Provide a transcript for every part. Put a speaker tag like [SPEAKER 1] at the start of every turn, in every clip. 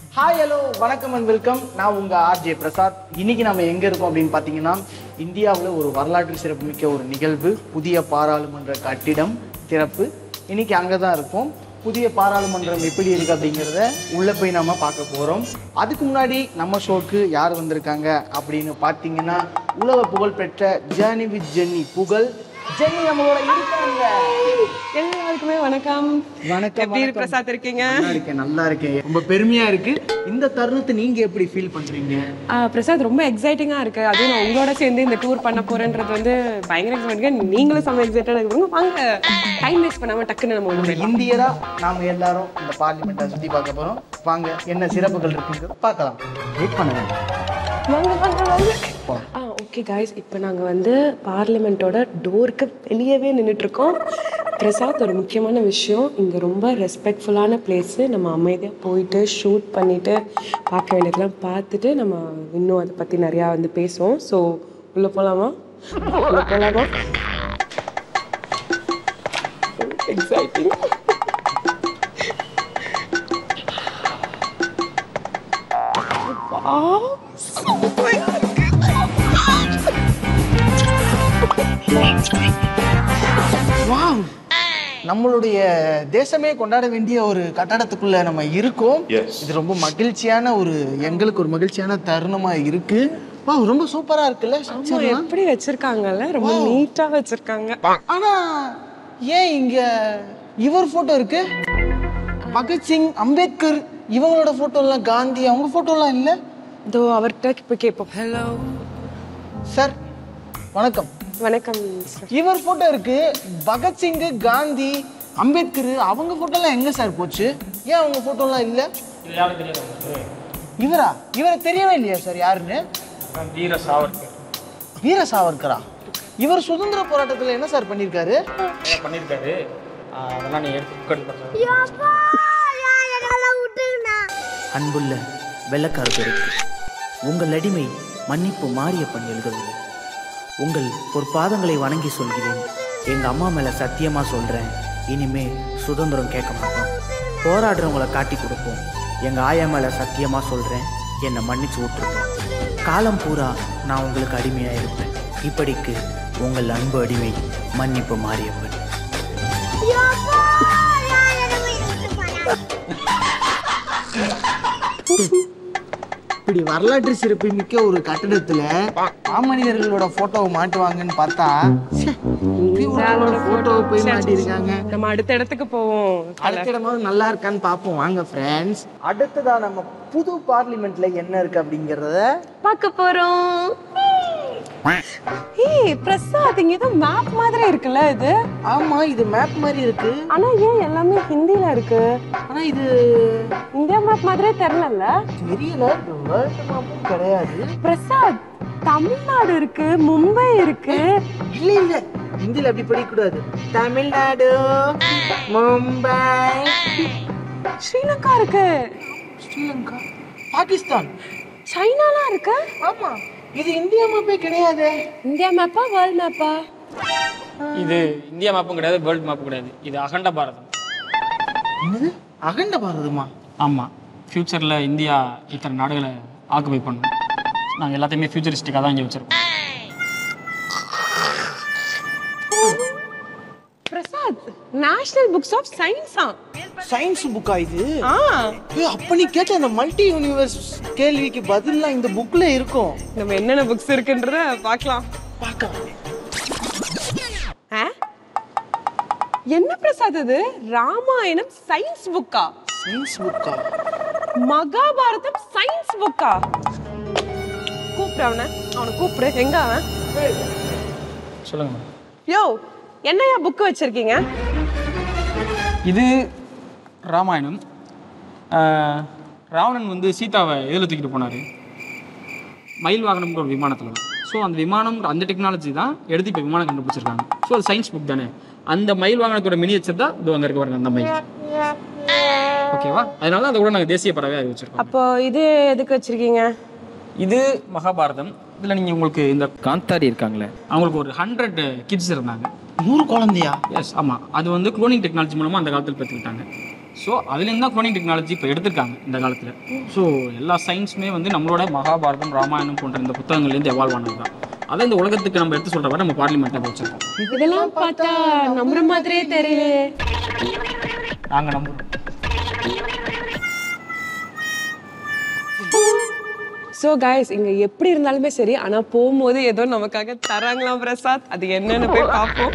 [SPEAKER 1] Hi hello வணக்கம் and welcome நான் உங்க ஆர்ஜே பிரசாத் இன்னைக்கு நம்ம எங்க இருக்கோம் அப்படின்னு பார்த்தீங்கன்னா இந்தியாவில் ஒரு வரலாற்று சிறப்புமிக்க ஒரு நிகழ்வு புதிய பாராளுமன்ற கட்டிடம் திறப்பு இன்னைக்கு அங்கே தான் இருக்கோம் புதிய பாராளுமன்றம் எப்படி இருக்கு அப்படிங்கிறத உள்ள போய் நம்ம பார்க்க போறோம் அதுக்கு முன்னாடி நம்ம ஷோக்கு யார் வந்திருக்காங்க அப்படின்னு பார்த்தீங்கன்னா உலக புகழ்பெற்ற ஜேர்னி வித் ஜென்னி புகழ் ஜென்னி நம்மளோட இருக்காங்க
[SPEAKER 2] எல்லாருக்குமே வணக்கம்
[SPEAKER 1] வணக்கம்
[SPEAKER 2] எப்படி இருக்கு பிரசாத் இருக்கீங்க
[SPEAKER 1] நல்லா இருக்கேன் நல்லா இருக்கேன் ரொம்ப பெருமையா இருக்கு இந்த தருணத்தை நீங்க எப்படி ஃபீல் பண்றீங்க
[SPEAKER 2] ஆ, பிரசாத் ரொம்ப எக்ஸைட்டிங்கா இருக்கு அதுவும் நான் உங்களோட சேர்ந்து இந்த டூர் பண்ண போறேன்றது வந்து பயங்கர எக்ஸைட்டிங்க நீங்களும் செம்ம எக்ஸைட்டடா இருக்கீங்க வாங்க டைம் வேஸ்ட் பண்ணாம டக்குன்னு நம்ம
[SPEAKER 1] ஒரு
[SPEAKER 2] ஒன்று
[SPEAKER 1] இந்தியரா நாம எல்லாரும் இந்த பார்லிமெண்ட்டை சுத்தி பார்க்க போறோம் வாங்க என்ன சிறப்புகள் இருக்குங்கிறத பார்க்கலாம் வெயிட் பண்ணுங்க
[SPEAKER 2] வாங்க வாங்க வாங்க ஆ ஓகே காய்ஸ் இப்போ நாங்கள் வந்து பார்லிமெண்ட்டோட டோருக்கு வெளியவே நின்றுட்டு இருக்கோம் பிரசாத் ஒரு முக்கியமான விஷயம் இங்கே ரொம்ப ரெஸ்பெக்ட்ஃபுல்லான பிளேஸு நம்ம அமைதியாக போயிட்டு ஷூட் பண்ணிவிட்டு பார்க்க வேண்டியதெல்லாம் பார்த்துட்டு நம்ம இன்னும் அதை பற்றி நிறையா வந்து பேசுவோம் ஸோ உள்ளே போகலாமா உள்ளே போகலாமா எக்ஸைட்டிங்
[SPEAKER 1] வாவ் நம்மளுடைய தேசமே கொண்டாட வேண்டிய ஒரு கட்டடத்துக்குள்ள நம்ம இருக்கோம் இது ரொம்ப மகிழ்ச்சியான ஒரு எங்களுக்கு ஒரு மகிழ்ச்சியான தருணமா இருக்கு வா ரொம்ப சூப்பரா இருக்குல்ல
[SPEAKER 2] ஆமா, எப்படி வச்சிருக்காங்கல்ல ரொம்ப நீட்டா வச்சிருக்காங்க
[SPEAKER 1] ஆனா ஏன் இங்க இவர் போட்டோ இருக்கு பகத்சிங் அம்பேத்கர் இவங்களோட போட்டோ எல்லாம் காந்தி அவங்க போட்டோ எல்லாம் இல்ல
[SPEAKER 2] இதோ அவர்கிட்ட இப்ப கேட்போம் ஹலோ
[SPEAKER 1] சார் வணக்கம்
[SPEAKER 2] வணக்கம் சார்
[SPEAKER 1] இவர் போட்டோ இருக்கு பகத்சிங் காந்தி அம்பேத்கர் அவங்க போட்டோ எல்லாம் எங்க சார் போச்சு ஏன் அவங்க போட்டோ எல்லாம் இல்ல
[SPEAKER 3] இது யாரும் தெரியாது உங்களுக்கு
[SPEAKER 1] இவரா இவரை தெரியவே இல்லையா சார் யாருன்னு
[SPEAKER 3] அதான் வீர சாவர்கர்
[SPEAKER 1] வீர சாவர்கரா இவர் சுதந்திர போராட்டத்துல என்ன சார் பண்ணிருக்காரு
[SPEAKER 3] நிறைய பண்ணியிருக்காரு ஆஹ் அதெல்லாம் நீ எடுத்து புக் எடுத்து படிச்சா
[SPEAKER 4] அன்புள்ள வெள்ளக்காரருக்கு உங்கள் அடிமை மன்னிப்பு மாரியப்பன் எழுதவில்லை உங்கள் ஒரு பாதங்களை வணங்கி சொல்கிறேன் எங்க அம்மா மேல சத்தியமா சொல்றேன் இனிமே சுதந்திரம் கேட்க மாட்டோம் போராடுறவங்கள காட்டி கொடுப்போம் எங்க ஆயா மேல சத்தியமா சொல்றேன் என்னை மன்னிச்சு விட்டுருங்க காலம் பூரா நான் உங்களுக்கு அடிமையா இருப்பேன் இப்படிக்கு உங்கள் அன்பு அடிமை மன்னிப்பு மாரியப்பன்
[SPEAKER 1] இப்படி வரலாற்று சிறப்பு மிக்க ஒரு கட்டடத்துல மாமனிதர்களோட போட்டோவை மாட்டுவாங்கன்னு பார்த்தா ச்சே, இப்படி ஒருத்தரோட போட்டோவை போய் மாட்டியிருக்காங்க
[SPEAKER 2] நம்ம அடுத்த இடத்துக்கு போவோம்
[SPEAKER 1] அடுத்த இடமாவது நல்லா இருக்கான்னு பார்ப்போம் வாங்க ஃப்ரெண்ட்ஸ் அடுத்ததா நம்ம புது பார்லிமெண்ட்ல என்ன இருக்கு அப்படிங்கறத
[SPEAKER 2] பார்க்க போறோம் ஏய் பிரசாத் இங்க ஏதோ மேப் மாதிரி இருக்குல்ல இது
[SPEAKER 1] ஆமா இது மேப் மாதிரி இருக்கு
[SPEAKER 2] ஆனா ஏன் எல்லாமே ஹிந்தில இருக்கு
[SPEAKER 1] ஆனா இது
[SPEAKER 2] இந்தியா மேப் மாதிரியே தெரியலல்ல
[SPEAKER 1] தெரியல இது வேர்ல்டு மேப்பும் கிடையாது
[SPEAKER 2] பிரசாத் தமிழ்நாடு இருக்கு மும்பை இருக்கு
[SPEAKER 1] இல்ல இல்ல ஹிந்தில அப்படி படிக்கக்கூடாது தமிழ்நாடு மும்பை
[SPEAKER 2] ஸ்ரீலங்கா இருக்கு
[SPEAKER 1] ஸ்ரீலங்கா பாகிஸ்தான்
[SPEAKER 2] சைனாலாம் இருக்கு
[SPEAKER 1] ஆமா இது இந்தியா மேப்பே கிடையாதே
[SPEAKER 2] இந்தியா மேப்பா வேர்ல்ட் மேப்பா
[SPEAKER 3] இது இந்தியா மேப்பும் கிடையாது வேர்ல்டு மேப்பும் கிடையாது இது அகண்ட பாரதம்
[SPEAKER 1] என்னது அகண்ட பாரதமா
[SPEAKER 3] ஆமாம் ஃப்யூச்சரில் இந்தியா இத்தனை நாடுகளை ஆக்குபை பண்ணும் நாங்கள் எல்லாத்தையுமே ஃபியூச்சரிஸ்டிக்காக தான் இங்கே வச்சுருக்கோம்
[SPEAKER 2] பிரசாத் நேஷனல் புக்ஸ் ஆஃப் சயின்ஸா
[SPEAKER 1] சயின்ஸ் புக்கா இது
[SPEAKER 2] ஆ
[SPEAKER 1] ஏய், அப்ப நீ கேட்ட அந்த மல்டி யூனிவர்ஸ் கேள்விக்கு பதிலா இந்த புக்ல இருக்கும்
[SPEAKER 2] நம்ம என்னென்ன புக்ஸ் இருக்குன்றத பார்க்கலாம்
[SPEAKER 1] பார்க்கலாம்
[SPEAKER 2] ஆ? என்ன பிரசாத் இது ராமாயணம் சயின்ஸ் புக்கா
[SPEAKER 1] சயின்ஸ் புக்கா
[SPEAKER 2] மகாபாரதம் சயின்ஸ் புக்கா கூப்பிடு அவனை அவனை கூப்பிடு எங்க அவன்
[SPEAKER 3] சொல்லுங்க மேடம்
[SPEAKER 2] யோ என்னையா புக் வச்சிருக்கீங்க
[SPEAKER 3] இது ராமாயணம் ஆஹ் ராவணன் வந்து சீதாவை எதில் தூக்கிட்டு போனார் மயில் வாகனம்ன்ற ஒரு விமானத்தில் தான் ஸோ அந்த விமானம் அந்த டெக்னாலஜி தான் எடுத்து இப்போ விமானம் கண்டுபிடிச்சிருக்காங்க ஸோ அது சயின்ஸ் புக் தானே அந்த மயில் வாகனத்தோட மினியேச்சர் தான் இது அங்கே இருக்க பாருங்க அந்த மயில் ஓகேவா அதனால தான் அதை கூட நாங்கள் தேசிய பறவை அறிவிச்சிருக்கோம்
[SPEAKER 2] அப்போ இது எதுக்கு வச்சிருக்கீங்க
[SPEAKER 3] இது மகாபாரதம் இதில் நீங்கள் உங்களுக்கு இந்த காந்தாரி இருக்காங்களே அவங்களுக்கு ஒரு ஹண்ட்ரட் கிட்ஸ் இருந்தாங்க
[SPEAKER 1] நூறு குழந்தையா
[SPEAKER 3] எஸ் ஆமாம் அது வந்து குளோனிங் டெக்னாலஜி மூலமாக அந்த காலத்தில் பெற்றுக்கிட்டாங்க ஸோ அதுலேருந்து தான் குளோனிங் டெக்னாலஜி இப்போ எடுத்திருக்காங்க இந்த காலத்தில் ஸோ எல்லா சயின்ஸுமே வந்து நம்மளோட மகாபாரதம் ராமாயணம் போன்ற இந்த புத்தகங்கள்லேருந்து எவால்வ் ஆனது தான் அதை இந்த உலகத்துக்கு நம்ம எடுத்து சொல்கிற வரை நம்ம பார்லிமெண்ட்டை வச்சுருக்கோம்
[SPEAKER 2] இதெல்லாம் பார்த்தா நம்புற மாதிரியே தெரியல
[SPEAKER 3] நாங்கள் நம்புறோம்
[SPEAKER 2] ஸோ காய்ஸ் இங்க எப்படி இருந்தாலுமே சரி ஆனா போகும்போது ஏதோ நமக்காக தராங்களாம் பிரசாத் அது என்னன்னு போய் பார்ப்போம்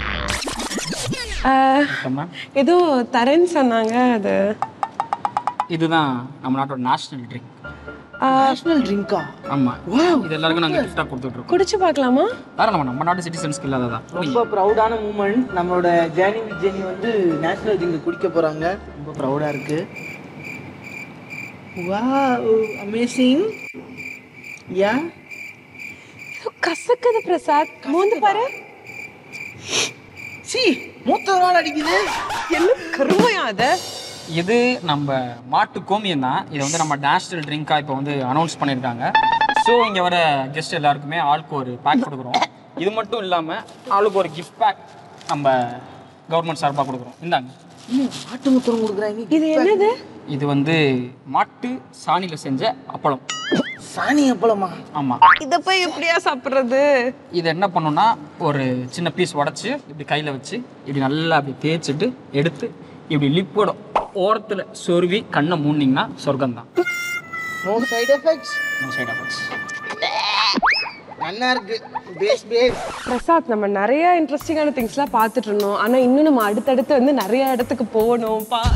[SPEAKER 2] ஆஹ்,
[SPEAKER 3] மேம்
[SPEAKER 2] ஏதோ தரேன்னு சொன்னாங்க அது
[SPEAKER 3] இதுதான் நம்ம நாட்டோட நேஷனல் ட்ரிங்க்
[SPEAKER 1] நேஷனல் ட்ரிங்கா
[SPEAKER 3] ஆமாம் இது எல்லாருக்கும் நாங்கள் கிஃப்டாக கொடுத்துட்ருக்கோம்
[SPEAKER 2] குடிச்சு பார்க்கலாமா
[SPEAKER 3] வேற நம்ம நம்ம நாட்டு சிட்டிசன்ஸ்க்கு இல்லாததான்
[SPEAKER 1] ரொம்ப ப்ரௌடான மூமெண்ட் நம்மளோட ஜேர்னி வித் ஜெனி வந்து நேஷனல் ட்ரிங்க் குடிக்க போறாங்க ரொம்ப ப்ரௌடா இருக்கு வா அமேசிங் யா
[SPEAKER 2] ஏதோ கசக்குது பிரசாத் மோந்து பாரு
[SPEAKER 1] சி மூத்த நாள் அடிக்குது
[SPEAKER 2] என்ன கருமையா அது
[SPEAKER 3] இது நம்ம மாட்டு கோமியம் தான் இதை வந்து நம்ம நேஷனல் ட்ரிங்காக இப்போ வந்து அனௌன்ஸ் பண்ணியிருக்காங்க ஸோ இங்கே வர கெஸ்ட் எல்லாருக்குமே ஆளுக்கு ஒரு பேக் கொடுக்குறோம் இது மட்டும் இல்லாமல் ஆளுக்கு ஒரு கிஃப்ட் பேக் நம்ம கவர்மெண்ட் சார்பாக கொடுக்குறோம் இந்தாங்க
[SPEAKER 1] மாட்டு முத்திரம் கொடுக்குறாங்க
[SPEAKER 2] இது என்னது
[SPEAKER 3] இது வந்து மாட்டு சாணியில் செஞ்ச அப்பளம்
[SPEAKER 1] சாணி அப்பளமா
[SPEAKER 3] ஆமாம்
[SPEAKER 2] இத போய் எப்படியா சாப்பிடுறது
[SPEAKER 3] இதை என்ன பண்ணணும்னா ஒரு சின்ன பீஸ் உடச்சி இப்படி கையில் வச்சு இப்படி நல்லா அப்படி தேய்ச்சிட்டு எடுத்து இப்படி லிப்போட ஓரத்தில் சொருவி கண்ணை மூடினீங்கன்னா சொர்க்கம் தான்
[SPEAKER 1] no side effects
[SPEAKER 3] no side effects
[SPEAKER 1] நல்லா இருக்கு பேஸ் பேஸ்
[SPEAKER 2] பிரசாத் நம்ம நிறைய இன்ட்ரெஸ்டிங்கான திங்ஸ்லாம் பார்த்துட்டு இருந்தோம் ஆனா இன்னும் நம்ம அடுத்தடுத்து வந்து நிறைய இடத்துக்கு போகணும் பா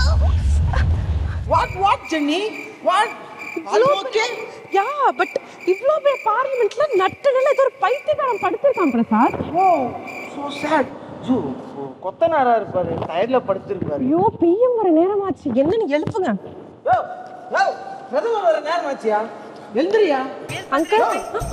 [SPEAKER 1] what what Jenny what all okay
[SPEAKER 2] yeah but இவ்ளோ பெரிய பார்லிமெண்ட்ல நட்டு நல்ல ஏதோ ஒரு பைத்தியக்காரன் படுத்திருக்கான் பிரசாத்
[SPEAKER 1] ஓ சோ சேட் ஜூ கொத்தனாரா இருப்பாரு டயர்ல படுத்திருப்பாரு
[SPEAKER 2] ஐயோ பிஎம் வர நேரமாச்சு என்னன்னு எழுப்புங்க
[SPEAKER 1] யோ யோ பிரதமர் வர நேரம் ஆச்சியா எழுந்திரியா
[SPEAKER 2] அங்கிள்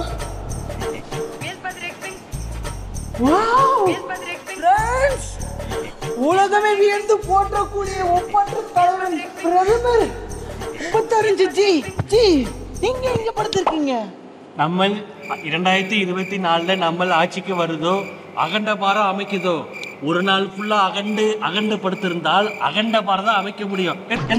[SPEAKER 1] வாவ் ஃப்ரெண்ட்ஸ் உலகமே வியந்து போற்றக்கூடிய ஒப்பற்ற தலைவன் பிரதமர் முப்பத்தறிஞ்சு ஜி ஜி நீங்க எங்க படுத்திருக்கீங்க
[SPEAKER 5] நம்ம இரண்டாயிரத்தி இருபத்தி நாலுல நம்ம ஆட்சிக்கு வருதோ அகண்ட பாரம் அமைக்குதோ ஒரு நாள் ஃபுல்லா அகண்டு அகண்டு படுத்திருந்தால் அகண்ட பாரம் தான் அமைக்க முடியும்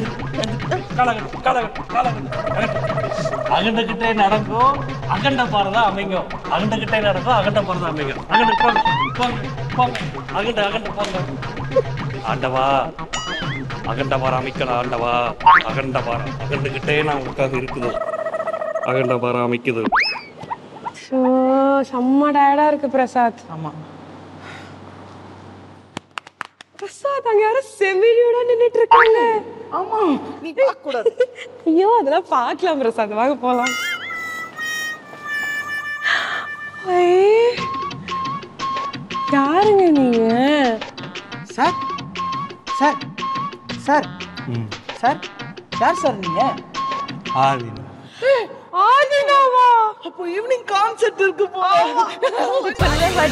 [SPEAKER 5] அகண்டுகிட்டே நடக்கும் அகண்ட பாரம் தான் அமைக்கும் அகண்டுகிட்டே நடக்கும் அகண்ட பாரம் தான் அமைக்கும் அகண்டு போங்க போங்க போங்க அகண்ட அகண்ட போங்க ஆண்டவா அகண்ட பாரம் அமைக்கணும் ஆண்டவா அகண்ட பாரம் அகண்டுகிட்டே நான் உங்களுக்காக இருக்குது அகண்ட பாரம் அமைக்குது
[SPEAKER 2] ஸோ செம்ம டயர்டா இருக்கு பிரசாத்
[SPEAKER 1] ஆமா
[SPEAKER 2] பிரசாத் அங்க யாரும் செவிலியோட நின்னுட்டு இருக்காங்க
[SPEAKER 1] ஆமா நீ பார்க்க கூடாது
[SPEAKER 2] ஐயோ அதெல்லாம் பார்க்கலாம் பிரசாத் வாங்க போலாம் ஐ, யாருங்க நீங்க
[SPEAKER 1] சார் சார் சார்
[SPEAKER 5] ம்
[SPEAKER 1] சார் யார் சார் நீங்க
[SPEAKER 5] ஆவின்
[SPEAKER 2] ஆதினாவா
[SPEAKER 1] அப்போ ஈவினிங் கான்செர்ட் இருக்கு போல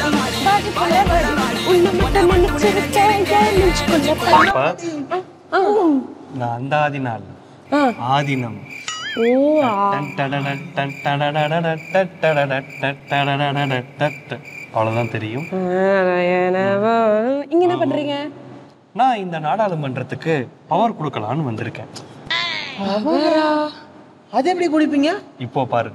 [SPEAKER 5] அப்பா நான் அந்த ஆதினால் ஆதினம்
[SPEAKER 2] ஓ
[SPEAKER 5] அவ்வளவுதான் தெரியும்
[SPEAKER 2] இங்க என்ன பண்றீங்க
[SPEAKER 5] நான் இந்த நாடாளுமன்றத்துக்கு பவர் கொடுக்கலான்னு வந்திருக்கேன்
[SPEAKER 1] அது எப்படி குடிப்பீங்க
[SPEAKER 5] இப்போ பாருங்க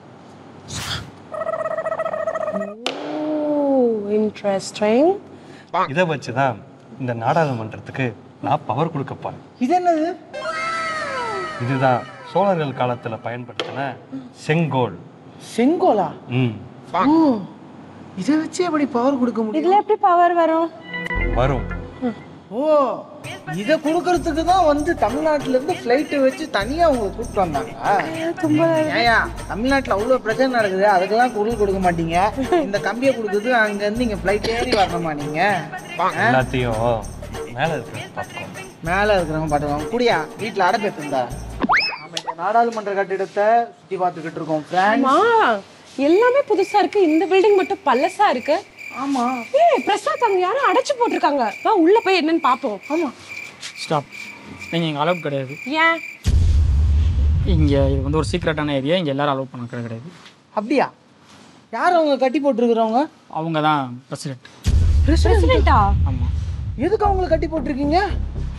[SPEAKER 2] இன்ட்ரெஸ்டிங்
[SPEAKER 5] இதை வச்சுதான் இந்த நாடாளுமன்றத்துக்கு நான் பவர் கொடுக்க போறேன்
[SPEAKER 1] இது என்னது
[SPEAKER 5] இதுதான் சோழர்கள் காலத்துல பயன்படுத்தின செங்கோல்
[SPEAKER 1] செங்கோலா
[SPEAKER 5] ம்
[SPEAKER 1] ஓ இதை வச்சு எப்படி பவர் கொடுக்க முடியும்
[SPEAKER 2] இதுல எப்படி பவர் வரும்
[SPEAKER 5] வரும்
[SPEAKER 1] ஓ இதை கொடுக்கறதுக்கு தான் வந்து தமிழ்நாட்டுல இருந்து ஃப்ளைட்டு வச்சு தனியா உங்களை கூப்பிட்டு வந்தாங்க ஏயா தமிழ்நாட்டுல அவ்வளவு பிரச்சனை நடக்குது அதுக்கெல்லாம் குரல் கொடுக்க மாட்டீங்க இந்த கம்பியை கொடுக்குறது அங்க இருந்து இங்க ஃப்ளைட் ஏறி வரணுமா நீங்க
[SPEAKER 5] எல்லாத்தையும் மேல இருக்கிற பார்ப்போம்
[SPEAKER 1] மேல இருக்கிறவங்க பாட்டுவாங்க கூடியா வீட்டுல அடைப்பு இருந்தா நம்ம இந்த நாடாளுமன்ற கட்டிடத்தை சுத்தி பார்த்துக்கிட்டு இருக்கோம் ஃப்ரெண்ட்ஸ்
[SPEAKER 2] ஆ எல்லாமே புதுசா இருக்கு இந்த பில்டிங் மட்டும் பழசா இருக்கு
[SPEAKER 1] ஆமா
[SPEAKER 2] ஏய் பிரசாத் அங்க யாரும் அடைச்சு போட்டிருக்காங்க வா உள்ள போய் என்னன்னு பாப்போம்
[SPEAKER 1] ஆமா
[SPEAKER 3] ஸ்டாப் நீங்கள் இங்கே அலோவ் கிடையாது
[SPEAKER 2] ஏன்
[SPEAKER 3] இங்கே இது வந்து ஒரு சீக்ரெட்டான ஏரியா இங்கே எல்லாரும் அலோவ் பண்ண கிடையாது
[SPEAKER 1] அப்படியா யார் அவங்க கட்டி போட்டிருக்கிறவங்க
[SPEAKER 3] அவங்க தான் பிரசிடென்ட்
[SPEAKER 2] பிரசிடென்ட்டா
[SPEAKER 3] ஆமாம்
[SPEAKER 1] எதுக்கு அவங்களை கட்டி போட்டிருக்கீங்க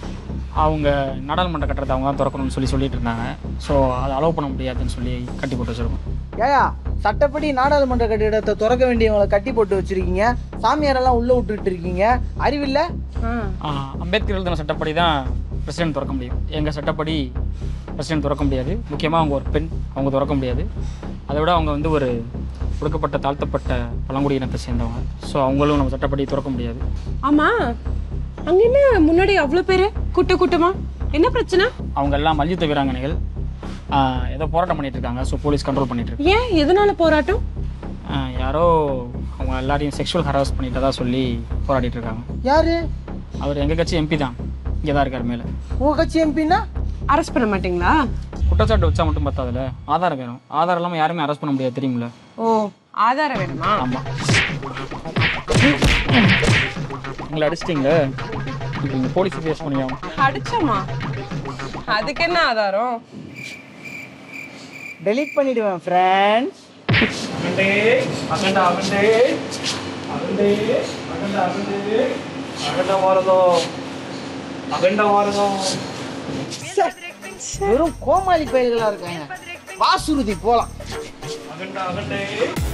[SPEAKER 3] அவங்க நாடாளுமன்ற கட்டடத்தை அவங்க தான் திறக்கணும்னு சொல்லி சொல்லிட்டு இருந்தாங்க ஸோ அதை அலோவ் பண்ண முடியாதுன்னு சொல்லி கட்டி போட்டு வச்சிருக்கோம்
[SPEAKER 1] ஏயா சட்டப்படி நாடாளுமன்ற கட்டிடத்தை திறக்க வேண்டியவங்களை கட்டி போட்டு வச்சிருக்கீங்க சாமியாரெல்லாம் உள்ள விட்டுட்டு இருக்கீங்க அறிவில்ல
[SPEAKER 3] ஆஹ் அம்பேத்கர் எழுதின சட்டப்படி தான் பிரசிடென்ட் திறக்க முடியும் எங்கள் சட்டப்படி பிரசிடென்ட் திறக்க முடியாது முக்கியமாக அவங்க ஒரு பெண் அவங்க திறக்க முடியாது அதை விட அவங்க வந்து ஒரு ஒடுக்கப்பட்ட தாழ்த்தப்பட்ட பழங்குடியினத்தை சேர்ந்தவங்க ஸோ அவங்களும் நம்ம சட்டப்படி திறக்க முடியாது
[SPEAKER 2] ஆமா அங்க என்ன முன்னாடி அவ்வளோ பேரு கூட்ட கூட்டமா என்ன பிரச்சனை
[SPEAKER 3] அவங்க எல்லாம் மல்யுத்த வீராங்கனைகள் ஆஹ் ஏதோ போராட்டம் பண்ணிட்டு இருக்காங்க ஸோ போலீஸ் கண்ட்ரோல் பண்ணிட்டு இருக்கு
[SPEAKER 2] ஏன் எதனால போராட்டம்
[SPEAKER 3] ஆஹ் யாரோ அவங்க எல்லாரையும் செக்ஷுவல் ஹராஸ் பண்ணிட்டதா சொல்லி போராடிட்டு இருக்காங்க
[SPEAKER 1] யாரு
[SPEAKER 3] அவர் எங்கள் கட்சி எம்பி தான் இங்கே தான் இருக்கார் மேலே
[SPEAKER 1] உங்க கட்சி எம்பின்னா
[SPEAKER 2] அரெஸ்ட் பண்ண மாட்டீங்களா
[SPEAKER 3] குற்றச்சாட்டு வச்சா மட்டும் பத்தாதுல ஆதாரம் வேணும் ஆதாரம் இல்லாமல் யாருமே அரெஸ்ட் பண்ண முடியாது தெரியுங்களா
[SPEAKER 2] ஓ ஆதாரம் வேணுமா
[SPEAKER 3] ஆமாம் உங்களை அடிச்சிட்டிங்களே இப்போ நீங்கள் போலீஸ் ஃபேஸ் பண்ணியாகும்
[SPEAKER 2] அடிச்சோமா அதுக்கு என்ன ஆதாரம்
[SPEAKER 1] டெலீட் பண்ணிடுவேன் ஃப்ரெண்ட்ஸ்
[SPEAKER 3] அகண்டே அகண்டா அகண்டே அகண்டே அகண்டா அகண்டே அகண்ட பாரதம் அகண்ட பாரதம்
[SPEAKER 1] வெறும் கோமாளி பயல்களா இருக்காங்க வாசுருதி போலாம்
[SPEAKER 3] அகண்டா அகண்டே